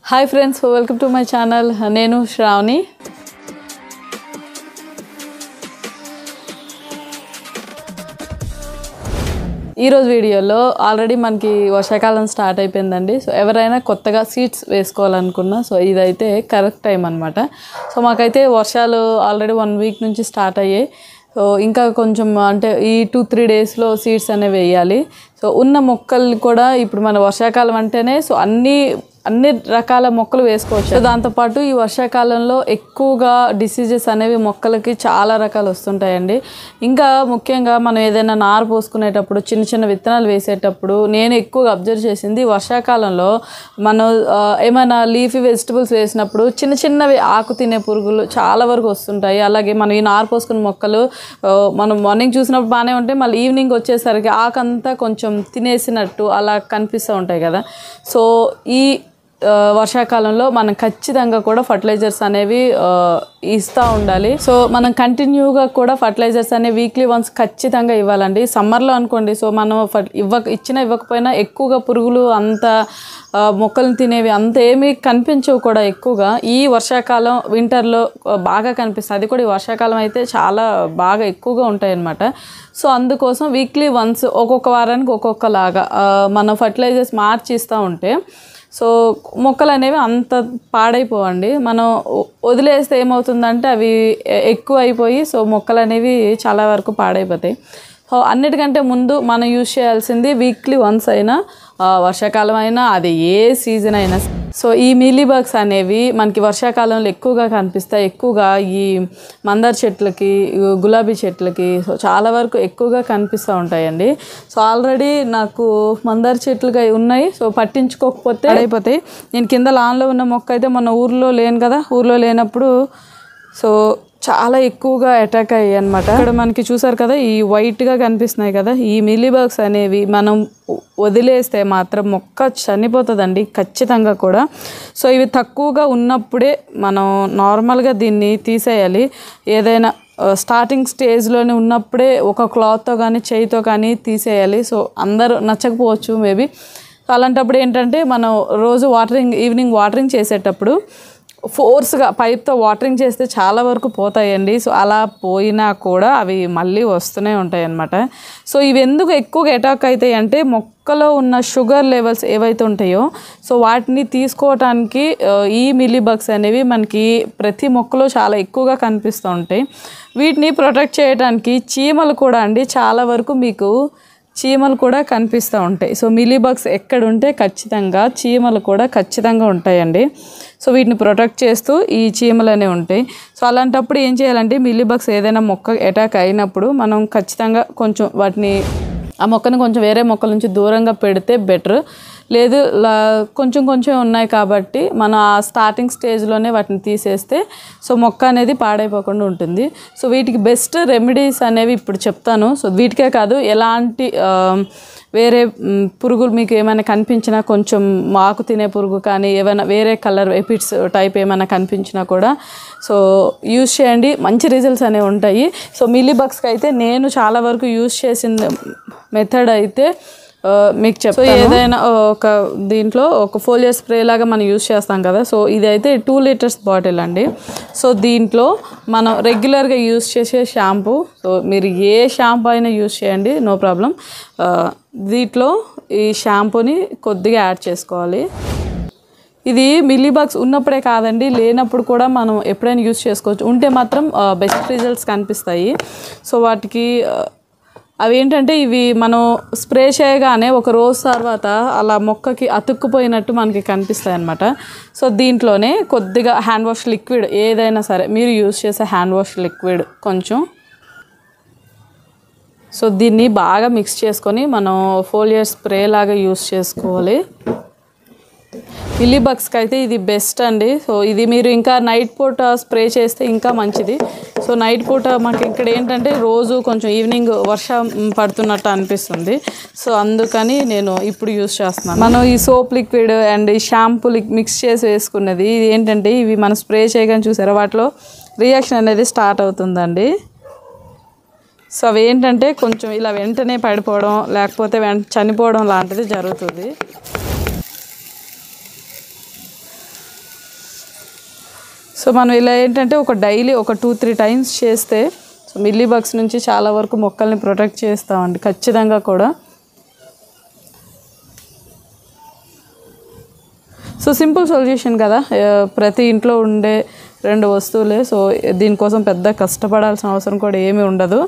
hi friends welcome to my channel నేను శ్రావణి ఈరోజు వీడియోలో ఆల్రెడీ మనకి వర్షాకాలం స్టార్ట్ అయిపోయిందండి సో ఎవరైనా కొత్తగా సీడ్స్ వేసుకోవాలనుకున్నా సో ఇదైతే కరెక్ట్ టైం అనమాట సో మాకైతే వర్షాలు ఆల్రెడీ వన్ వీక్ నుంచి స్టార్ట్ అయ్యాయి సో ఇంకా కొంచెం అంటే ఈ టూ త్రీ డేస్లో సీడ్స్ అనేవి వేయాలి సో ఉన్న మొక్కలు కూడా ఇప్పుడు మన వర్షాకాలం అంటేనే సో అన్నీ అన్ని రకాల మొక్కలు వేసుకోవచ్చు సో దాంతోపాటు ఈ వర్షాకాలంలో ఎక్కువగా డిసీజెస్ అనేవి మొక్కలకి చాలా రకాలు వస్తుంటాయండి ఇంకా ముఖ్యంగా మనం ఏదైనా నారు పోసుకునేటప్పుడు చిన్న చిన్న విత్తనాలు వేసేటప్పుడు నేను ఎక్కువగా అబ్జర్వ్ చేసింది వర్షాకాలంలో మనం ఆ, ఏమైనా లీఫీ వెజిటబుల్స్ వేసినప్పుడు చిన్న చిన్నవి ఆకు తినే పురుగులు చాలా వరకు వస్తుంటాయి అలాగే మనం ఈ నారు పోసుకున్న మొక్కలు ఆ, మనం మార్నింగ్ చూసినప్పుడు బాగానే ఉంటాయి మళ్ళీ ఈవినింగ్ వచ్చేసరికి ఆకంతా కొంచెం తినేసినట్టు అలా కనిపిస్తూ ఉంటాయి కదా సో ఈ ఆ, వర్షాకాలంలో మనం ఖచ్చితంగా కూడా ఫర్టిలైజర్స్ అనేవి ఆ, ఇస్తూ ఉండాలి సో మనం కంటిన్యూగా కూడా ఫర్టిలైజర్స్ అనేవి వీక్లీ వన్స్ ఖచ్చితంగా ఇవ్వాలండి సమ్మర్లో అనుకోండి సో మనం ఫర్- ఇవ్వక ఇచ్చినా ఇవ్వకపోయినా ఎక్కువగా పురుగులు అంత ఆ, మొక్కలను తినేవి అంత ఏమీ కనిపించవు కూడా ఎక్కువగా ఈ వర్షాకాలం వింటర్లో బాగా కనిపిస్తుంది అది కూడా ఈ వర్షాకాలం అయితే చాలా బాగా ఎక్కువగా ఉంటాయి అన్నమాట సో అందుకోసం వీక్లీ వన్స్ ఒక్కొక్క వారానికి ఒక్కొక్కలాగా ఆ, మనం ఫర్టిలైజర్స్ మార్చి ఇస్తూ ఉంటే సో మొక్కలు అనేవి అంత పాడైపోవండి మనం వ- వదిలేస్తే ఏమవుతుందంటే అవి ఎ- ఎక్కువ అయిపోయి సో మొక్కలు అనేవి చాలా వరకు పాడైపోతాయి సో అన్నిటికంటే ముందు మనం యూజ్ చేయాల్సింది వీక్లీ వన్స్ అయినా ఆ, వర్షాకాలం అయినా అది ఏ సీజన్ అయినా సో ఈ మీలీబగ్స్ అనేవి మనకి వర్షాకాలంలో ఎక్కువగా కనిపిస్తాయి ఎక్కువగా ఈ మందార చెట్లకి ఈ గులాబీ చెట్లకి సో చాలా వరకు ఎక్కువగా కనిపిస్తూ ఉంటాయండి సో ఆల్రెడీ నాకు మందార చెట్లుగా ఉన్నాయి సో పట్టించుకోకపోతే అయిపోతాయి నేను కింద లాన్లో ఉన్న మొక్క అయితే మన ఊర్లో లేను కదా ఊర్లో లేనప్పుడు సో చాలా ఎక్కువగా అటాక్ అయ్యాయి అనమాట ఇక్కడ మనకి చూసారు కదా ఈ వైట్గా కనిపిస్తున్నాయి కదా ఈ మిలీబగ్స్ అనేవి మనం వదిలేస్తే మాత్రం మొక్క చనిపోతుందండి ఖచ్చితంగా కూడా సో ఇవి తక్కువగా ఉన్నప్పుడే మనం నార్మల్గా దీన్ని తీసేయాలి ఏదైనా ఆ, స్టార్టింగ్ స్టేజ్లోనే ఉన్నప్పుడే ఒక క్లాత్తో కానీ చేయితో కానీ తీసేయాలి సో అందరూ నచ్చకపోవచ్చు మేబీ అలాంటప్పుడు ఏంటంటే మనం రోజు వాటరింగ్ ఈవినింగ్ వాటరింగ్ చేసేటప్పుడు ఫోర్స్గా పైప్తో వాటరింగ్ చేస్తే చాలా వరకు పోతాయండి సో అలా పోయినా కూడా అవి మళ్ళీ వస్తూనే ఉంటాయి అన్నమాట సో ఇవి ఎందుకు ఎక్కువగా అటాక్ అవుతాయి అంటే మొక్కలో ఉన్న షుగర్ లెవెల్స్ ఏవైతే ఉంటాయో సో వాటిని తీసుకోవటానికి ఆ, ఈ మిలీబగ్స్ అనేవి మనకి ప్రతి మొక్కలో చాలా ఎక్కువగా కనిపిస్తూ ఉంటాయి వీటిని ప్రొటెక్ట్ చేయడానికి చీమలు కూడా అండి చాలా వరకు మీకు చీమలు కూడా కనిపిస్తూ ఉంటాయి సో మిలీబగ్స్ ఎక్కడ ఉంటే ఖచ్చితంగా చీమలు కూడా ఖచ్చితంగా ఉంటాయండి సో వీటిని ప్రొటెక్ట్ చేస్తూ ఈ చీమలు అనేవి ఉంటాయి సో అలాంటప్పుడు ఏం చేయాలంటే మిలీబగ్స్ ఏదైనా మొక్క అటాక్ అయినప్పుడు మనం ఖచ్చితంగా కొంచెం వాటిని ఆ మొక్కను కొంచెం వేరే మొక్కల నుంచి దూరంగా పెడితే బెటర్ లేదు లా- కొంచెం కొంచెం ఉన్నాయి కాబట్టి మనం ఆ స్టార్టింగ్ స్టేజ్లోనే వాటిని తీసేస్తే సో మొక్క అనేది పాడైపోకుండా ఉంటుంది సో వీటికి బెస్ట్ రెమెడీస్ అనేవి ఇప్పుడు చెప్తాను సో వీటికే కాదు ఎలాంటి ఆ, వేరే మ్, పురుగులు మీకు ఏమైనా కనిపించినా కొంచెం మాకు తినే పురుగు కానీ ఏమైనా వేరే కలర్ ఎపిడ్స్ టైప్ ఏమైనా కనిపించినా కూడా సో యూజ్ చేయండి మంచి రిజల్ట్స్ అనేవి ఉంటాయి సో మిలీబగ్స్కి అయితే నేను చాలా వరకు యూజ్ చేసిన మెథడ్ అయితే ఆ, మీకు చెప్తాను సో ఏదైనా ఒక దీంట్లో ఒక ఫోలియర్ స్ప్రే లాగా మనం యూస్ చేస్తాం కదా సో ఇది అయితే టూ లీటర్స్ బాటిల్ అండి సో దీంట్లో మనం రెగ్యులర్గా యూస్ చేసే షాంపూ సో మీరు ఏ షాంపూ అయినా యూస్ చేయండి నో ప్రాబ్లం దీంట్లో ఈ షాంపూని కొద్దిగా యాడ్ చేసుకోవాలి ఇది మిల్లీబాగ్స్ ఉన్నప్పుడే కాదండి లేనప్పుడు కూడా మనం ఎప్పుడైనా యూస్ చేసుకోవచ్చు ఉంటే మాత్రం బెస్ట్ రిజల్ట్స్ కనిపిస్తాయి సో వాటికి ఆ, అవి ఏంటంటే ఇవి మనం స్ప్రే చేయగానే ఒక రోజు తర్వాత అలా మొక్కకి అతుక్కుపోయినట్టు మనకి కనిపిస్తాయి అనమాట సో దీంట్లోనే కొద్దిగా హ్యాండ్ వాష్ లిక్విడ్ ఏదైనా సరే మీరు యూస్ చేసే హ్యాండ్ వాష్ లిక్విడ్ కొంచెం సో దీన్ని బాగా మిక్స్ చేసుకొని మనం ఫోలియర్ స్ప్రే లాగా యూస్ చేసుకోవాలి మిల్లీబగ్స్కి అయితే ఇది బెస్ట్ అండి సో ఇది మీరు ఇంకా నైట్ పూట స్ప్రే చేస్తే ఇంకా మంచిది సో నైట్ పూట మాకు ఇక్కడ ఏంటంటే రోజు కొంచెం ఈవినింగ్ వర్షం పడుతున్నట్టు అనిపిస్తుంది సో అందుకని నేను ఇప్పుడు యూస్ చేస్తున్నాను మనం ఈ సోప్ లిక్విడ్ అండ్ ఈ షాంపూ మిక్స్ చేసి వేసుకున్నది ఇది ఏంటంటే ఇవి మనం స్ప్రే చేయగానే చూసారా వాటిలో రియాక్షన్ అనేది స్టార్ట్ అవుతుందండి సో అవి ఏంటంటే కొంచెం ఇలా వెంటనే పడిపోవడం లేకపోతే వెంట చనిపోవడం లాంటిది జరుగుతుంది సో మనం ఇలా ఏంటంటే ఒక డైలీ ఒక టూ త్రీ టైమ్స్ చేస్తే సో మిల్లీ బగ్స్ నుంచి చాలా వరకు మొక్కల్ని ప్రొటెక్ట్ చేస్తామండి ఖచ్చితంగా కూడా సో సింపుల్ సొల్యూషన్ కదా ఆ, ప్రతి ఇంట్లో ఉండే రెండు వస్తువులే సో దీనికోసం పెద్ద కష్టపడాల్సిన అవసరం కూడా ఏమీ ఉండదు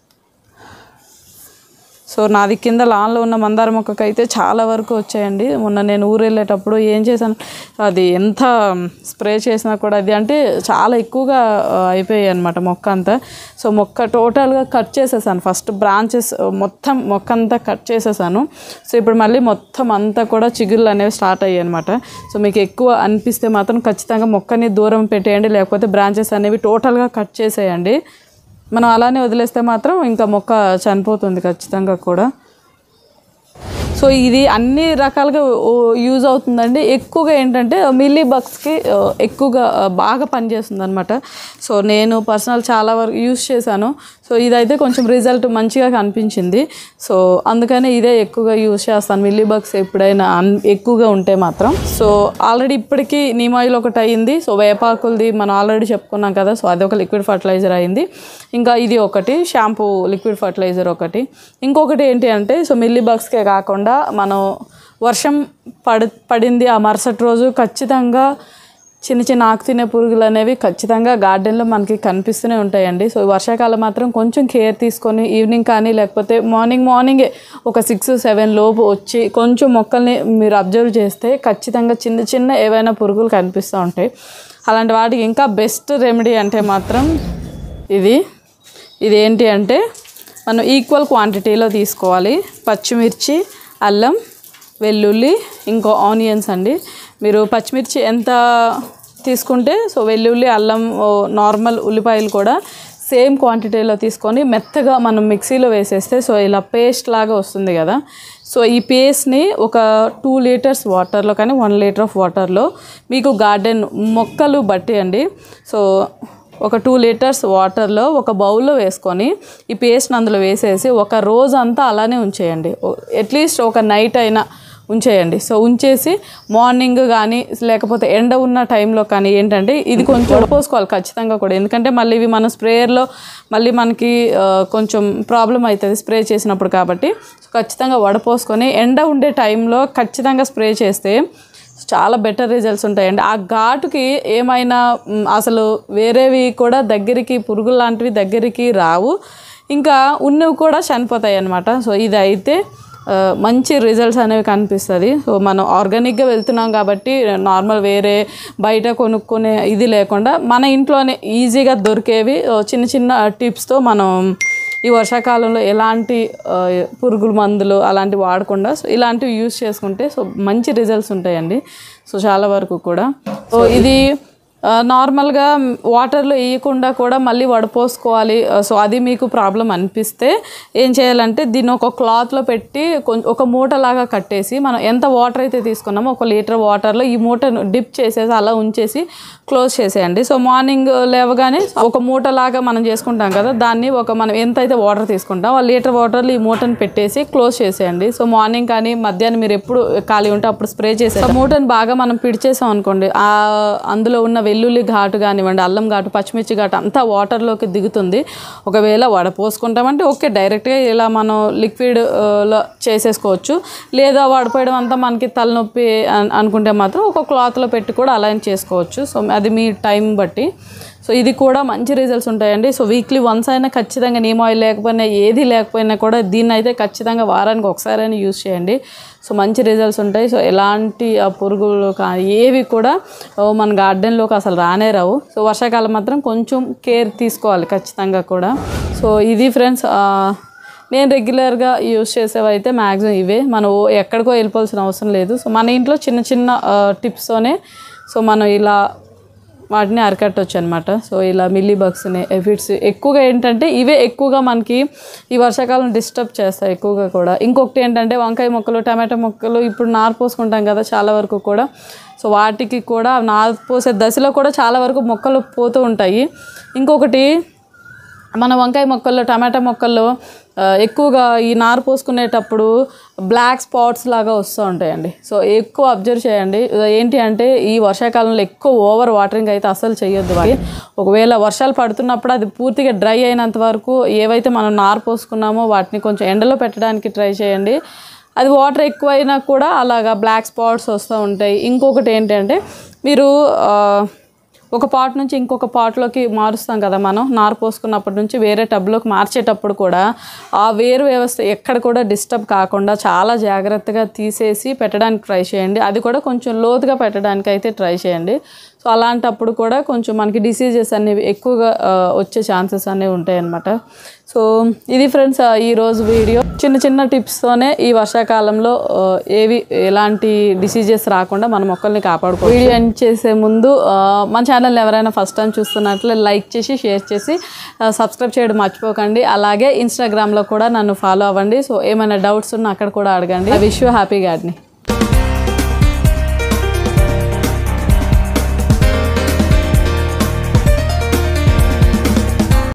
సో నాది కింద లాన్లో ఉన్న మందార మొక్కకి అయితే చాలా వరకు వచ్చాయండి మొన్న నేను ఊరు వెళ్ళేటప్పుడు ఏం చేశాను అది ఎంత స్ప్రే చేసినా కూడా అది అంటే చాలా ఎక్కువగా ఆ, అయిపోయాయి అనమాట మొక్క అంతా సో మొక్క టోటల్గా కట్ చేసేసాను ఫస్ట్ బ్రాంచెస్ మొత్తం మొక్క అంతా కట్ చేసేసాను సో ఇప్పుడు మళ్ళీ మొత్తం అంతా కూడా చిగుళ్ళు అనేవి స్టార్ట్ అయ్యాయి అనమాట సో మీకు ఎక్కువ అనిపిస్తే మాత్రం ఖచ్చితంగా మొక్కని దూరం పెట్టేయండి లేకపోతే బ్రాంచెస్ అనేవి టోటల్గా కట్ చేసేయండి మనం అలానే వదిలేస్తే మాత్రం ఇంకా మొక్క చనిపోతుంది ఖచ్చితంగా కూడా సో ఇది అన్ని రకాలుగా యూజ్ అవుతుందండి ఎక్కువగా ఏంటంటే మిల్లీ బగ్స్కి ఎక్కువగా ఆ, బాగా పనిచేస్తుంది అనమాట సో నేను పర్సనల్ చాలా వరకు యూజ్ చేశాను సో ఇదైతే కొంచెం రిజల్ట్ మంచిగా కనిపించింది సో అందుకనే ఇదే ఎక్కువగా యూజ్ చేస్తాను మిల్లీ బగ్స్ ఎప్పుడైనా అన్- ఎక్కువగా ఉంటే మాత్రం సో ఆల్రెడీ ఇప్పటికీ నీమ్ ఆయిల్ ఒకటి అయింది సో వేపాకులది మనం ఆల్రెడీ చెప్పుకున్నాం కదా సో అది ఒక లిక్విడ్ ఫర్టిలైజర్ అయింది ఇంకా ఇది ఒకటి షాంపూ లిక్విడ్ ఫర్టిలైజర్ ఒకటి ఇంకొకటి ఏంటి అంటే సో మిల్లీ బగ్స్కే కాకుండా మనం వర్షం పడి పడింది ఆ మరుసటి రోజు ఖచ్చితంగా చిన్న చిన్న ఆకు తినే పురుగులు అనేవి ఖచ్చితంగా గార్డెన్లో మనకి కనిపిస్తూనే ఉంటాయండి సో ఈ వర్షాకాలం మాత్రం కొంచెం కేర్ తీసుకొని ఈవినింగ్ కానీ లేకపోతే మార్నింగ్ మార్నింగే ఒక సిక్స్ సెవెన్ లోపు వచ్చి కొంచెం మొక్కల్ని మీరు అబ్జర్వ్ చేస్తే ఖచ్చితంగా చిన్న చిన్న ఏవైనా పురుగులు కనిపిస్తూ ఉంటాయి అలాంటి వాటికి ఇంకా బెస్ట్ రెమెడీ అంటే మాత్రం ఇది ఇది ఏంటి అంటే మనం ఈక్వల్ క్వాంటిటీలో తీసుకోవాలి పచ్చిమిర్చి అల్లం వెల్లుల్లి ఇంకో ఆనియన్స్ అండి మీరు పచ్చిమిర్చి ఎంత తీసుకుంటే సో వెల్లుల్లి అల్లం ఓ నార్మల్ ఉల్లిపాయలు కూడా సేమ్ క్వాంటిటీలో తీసుకొని మెత్తగా మనం మిక్సీలో వేసేస్తే సో ఇలా పేస్ట్ లాగా వస్తుంది కదా సో ఈ పేస్ట్ని ఒక టూ లీటర్స్ వాటర్లో కానీ వన్ లీటర్ ఆఫ్ వాటర్లో మీకు గార్డెన్ మొక్కలు బట్టి అండి సో ఒక టూ లీటర్స్ వాటర్లో ఒక బౌల్లో వేసుకొని ఈ పేస్ట్ని అందులో వేసేసి ఒక రోజు అంతా అలానే ఉంచేయండి అట్లీస్ట్ ఒక నైట్ అయినా ఉంచేయండి సో ఉంచేసి మార్నింగ్ కానీ లేకపోతే ఎండ ఉన్న టైంలో కానీ ఏంటంటే ఇది కొంచెం వడపోసుకోవాలి ఖచ్చితంగా కూడా ఎందుకంటే మళ్ళీ ఇవి మన స్ప్రేయర్లో మళ్ళీ మనకి ఆ, కొంచెం ప్రాబ్లం అవుతుంది స్ప్రే చేసినప్పుడు కాబట్టి సో ఖచ్చితంగా వడపోసుకొని ఎండ ఉండే టైంలో ఖచ్చితంగా స్ప్రే చేస్తే చాలా బెటర్ రిజల్ట్స్ ఉంటాయండి ఆ ఘాటుకి ఏమైనా మ్, అసలు వేరేవి కూడా దగ్గరికి పురుగులు లాంటివి దగ్గరికి రావు ఇంకా ఉన్నవి కూడా చనిపోతాయి అన్నమాట సో ఇది అయితే ఆ, మంచి రిజల్ట్స్ అనేవి కనిపిస్తుంది సో మనం ఆర్గానిక్గా వెళ్తున్నాం కాబట్టి నార్మల్ వేరే బయట కొనుక్కునే ఇది లేకుండా మన ఇంట్లోనే ఈజీగా దొరికేవి ఓ చిన్న చిన్న టిప్స్తో మనం ఈ వర్షాకాలంలో ఎలాంటి ఆ, పురుగుల మందులు అలాంటివి వాడకుండా సో ఇలాంటివి యూస్ చేసుకుంటే సో మంచి రిజల్ట్స్ ఉంటాయండి సో చాలా వరకు కూడా సో ఇది ఆ, నార్మల్గా వాటర్లో వేయకుండా కూడా మళ్ళీ వడపోసుకోవాలి ఆ, సో అది మీకు ప్రాబ్లం అనిపిస్తే ఏం చేయాలంటే దీన్ని ఒక క్లాత్లో పెట్టి కొంచెం ఒక మూటలాగా కట్టేసి మనం ఎంత వాటర్ అయితే తీసుకున్నామో ఒక లీటర్ వాటర్లో ఈ మూటను డిప్ చేసేసి అలా ఉంచేసి క్లోజ్ చేసేయండి సో మార్నింగ్ లేవగానే ఒక మూటలాగా మనం చేసుకుంటాం కదా దాన్ని ఒక మనం ఎంత అయితే వాటర్ తీసుకుంటాం ఆ లీటర్ వాటర్లో ఈ మూటను పెట్టేసి క్లోజ్ చేసేయండి సో మార్నింగ్ కానీ మధ్యాహ్నం మీరు ఎప్పుడు ఖాళీ ఉంటే అప్పుడు స్ప్రే చేసే ఆ మూటను బాగా మనం పిడిచేసాం అనుకోండి ఆ అందులో ఉన్న వెల్లుల్లి ఘాటు కానివ్వండి అల్లం ఘాటు పచ్చిమిర్చి ఘాటు అంతా వాటర్లోకి దిగుతుంది ఒకవేళ వడపోసుకుంటామంటే ఓకే డైరెక్ట్గా ఇలా మనం లిక్విడ్ లో చేసేసుకోవచ్చు లేదా వడపోయడం అంతా మనకి తలనొప్పి అన్- అనుకుంటే మాత్రం ఒక క్లాత్లో పెట్టి కూడా అలైన్ చేసుకోవచ్చు సో అది మీ టైం బట్టి సో ఇది కూడా మంచి రిజల్ట్స్ ఉంటాయండి సో వీక్లీ వన్స్ అయినా ఖచ్చితంగా నీమ్ ఆయిల్ లేకపోయినా ఏది లేకపోయినా కూడా దీన్ని అయితే ఖచ్చితంగా వారానికి ఒకసారైనా యూజ్ చేయండి సో మంచి రిజల్ట్స్ ఉంటాయి సో ఎలాంటి ఆ పురుగులు కానీ ఏవి కూడా ఓ, మన గార్డెన్లోకి అసలు రానే రావు సో వర్షాకాలం మాత్రం కొంచెం కేర్ తీసుకోవాలి ఖచ్చితంగా కూడా సో ఇది ఫ్రెండ్స్ నేను రెగ్యులర్గా యూస్ చేసేవి అయితే మ్యాక్సిమం ఇవే మనం ఓ- ఎక్కడికో వెళ్ళిపోవాల్సిన అవసరం లేదు సో మన ఇంట్లో చిన్న చిన్న టిప్స్తోనే సో మనం ఇలా వాటిని అరికట్టవచ్చు అనమాట సో ఇలా మిల్లీ బగ్స్ని ఎఫిడ్స్ ఎక్కువగా ఏంటంటే ఇవే ఎక్కువగా మనకి ఈ వర్షాకాలం డిస్టర్బ్ చేస్తాయి ఎక్కువగా కూడా ఇంకొకటి ఏంటంటే వంకాయ మొక్కలు టమాటా మొక్కలు ఇప్పుడు నారు పోసుకుంటాం కదా చాలా వరకు కూడా సో వాటికి కూడా నారు పోసే దశలో కూడా చాలా వరకు మొక్కలు పోతూ ఉంటాయి ఇంకొకటి మన వంకాయ మొక్కల్లో టమాటా మొక్కల్లో ఆ, ఎక్కువగా ఈ నారు పోసుకునేటప్పుడు బ్లాక్ స్పాట్స్ లాగా వస్తూ ఉంటాయండి సో ఎక్కువ అబ్జర్వ్ చేయండి ఏంటి అంటే ఈ వర్షాకాలంలో ఎక్కువ ఓవర్ వాటరింగ్ అయితే అసలు చేయొద్దు వాటి ఒకవేళ వర్షాలు పడుతున్నప్పుడు అది పూర్తిగా డ్రై అయినంత వరకు ఏవైతే మనం నారు పోసుకున్నామో వాటిని కొంచెం ఎండలో పెట్టడానికి ట్రై చేయండి అది వాటర్ ఎక్కువైనా కూడా అలాగా బ్లాక్ స్పాట్స్ వస్తూ ఉంటాయి ఇంకొకటి ఏంటంటే మీరు ఆ, ఒక పాట్ నుంచి ఇంకొక పాట్లోకి మారుస్తాం కదా మనం నారు పోసుకున్నప్పటి నుంచి వేరే టబ్లోకి మార్చేటప్పుడు కూడా ఆ వేరు వ్యవస్థ ఎక్కడ కూడా డిస్టర్బ్ కాకుండా చాలా జాగ్రత్తగా తీసేసి పెట్టడానికి ట్రై చేయండి అది కూడా కొంచెం లోతుగా పెట్టడానికి అయితే ట్రై చేయండి సో అలాంటప్పుడు కూడా కొంచెం మనకి డిసీజెస్ అనేవి ఎక్కువగా ఆ, వచ్చే ఛాన్సెస్ అనేవి ఉంటాయి అన్నమాట సో ఇది ఫ్రెండ్స్ ఈరోజు వీడియో చిన్న చిన్న టిప్స్తోనే ఈ వర్షాకాలంలో ఆ, ఏవి ఎలాంటి డిసీజెస్ రాకుండా మన మొక్కల్ని కాపాడుకో వీడియో ఎండ్ చేసే ముందు ఆ, మన ఛానల్ ఎవరైనా ఫస్ట్ టైం చూస్తున్నట్లే లైక్ చేసి షేర్ చేసి ఆ, సబ్స్క్రైబ్ చేయడం మర్చిపోకండి అలాగే ఇన్స్టాగ్రామ్లో కూడా నన్ను ఫాలో అవ్వండి సో ఏమైనా డౌట్స్ ఉన్నా అక్కడ కూడా అడగండి I wish you happy gardening